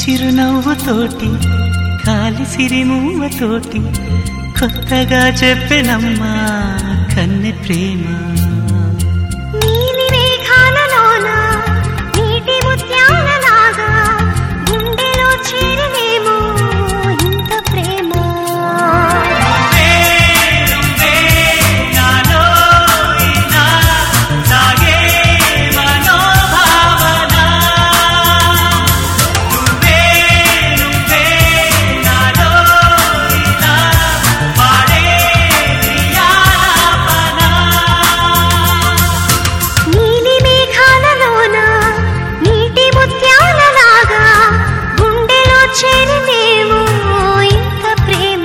చిరునవ్వుతోటి కాలి సిరిమూవతోటి కొత్తగా చెప్పెనమ్మా కన్నె ప్రేమ నీలి మేఘాలలోన నీటి ముత్యాలలాగా గుండెలో చేరినేమో ఇంత ప్రేమ నీలి మేఘాలలోన నీటి ముత్యాలలాగా గుండెలో చేరినేమో ఇంత ప్రేమ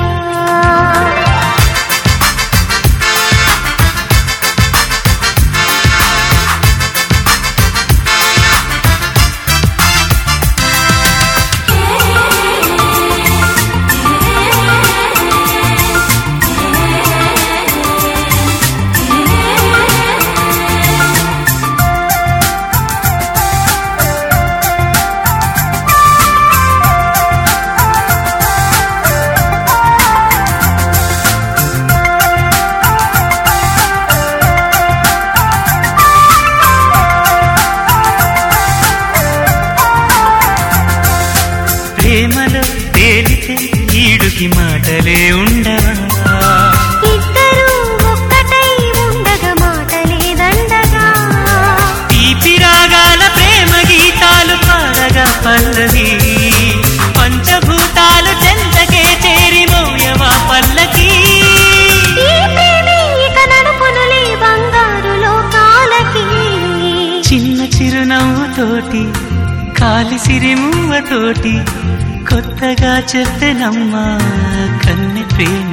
ప్రేమలో తేలితే ఈడుకి మాటలే ఉండవా ఇద్దరు ఒక్కటై ఉండగా మాటలే దండగా తీపి రాగాల ప్రేమ గీతాలు పాడగా పల్లవి పంచభూతాలు చెంతకే చేరి మోయవా పల్లకి ఈ ప్రేమే ఇక నడుపునులే బంగారు లోకాలకి చిన్న చిరునవ్వుతోటి కాలి సిరిమువ్వతోటి కొత్తగా చెప్పెనమ్మా కన్నె ప్రేమ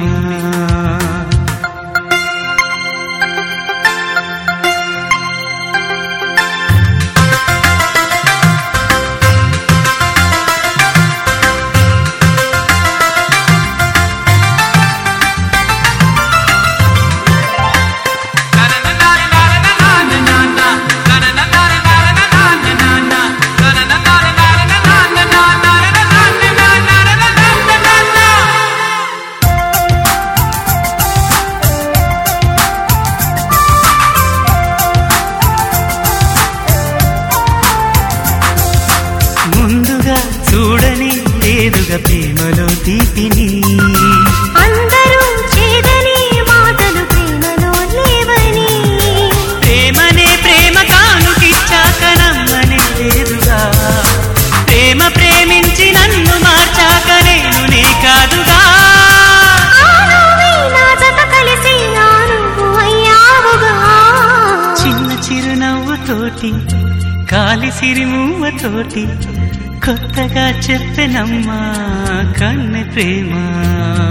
ముందుగా చూడని లేదుగా ప్రేమలో తీపిని అందరూ చేదని మాటలు ప్రేమలో లేవని ప్రేమనే ప్రేమ కానుకిచ్చాక నమ్మనే లేదుగా ప్రేమ ప్రేమించి నన్ను మార్చాక నేను నే కాదుగా ఆ నువ్వే నా జత కలిసి నా నువ్వు అయ్యావుగా చిన్న చిరునవ్వుతోటి కాలి సిరిమువ్వతోటి కొత్తగా చెప్పెనమ్మా కన్నె ప్రేమ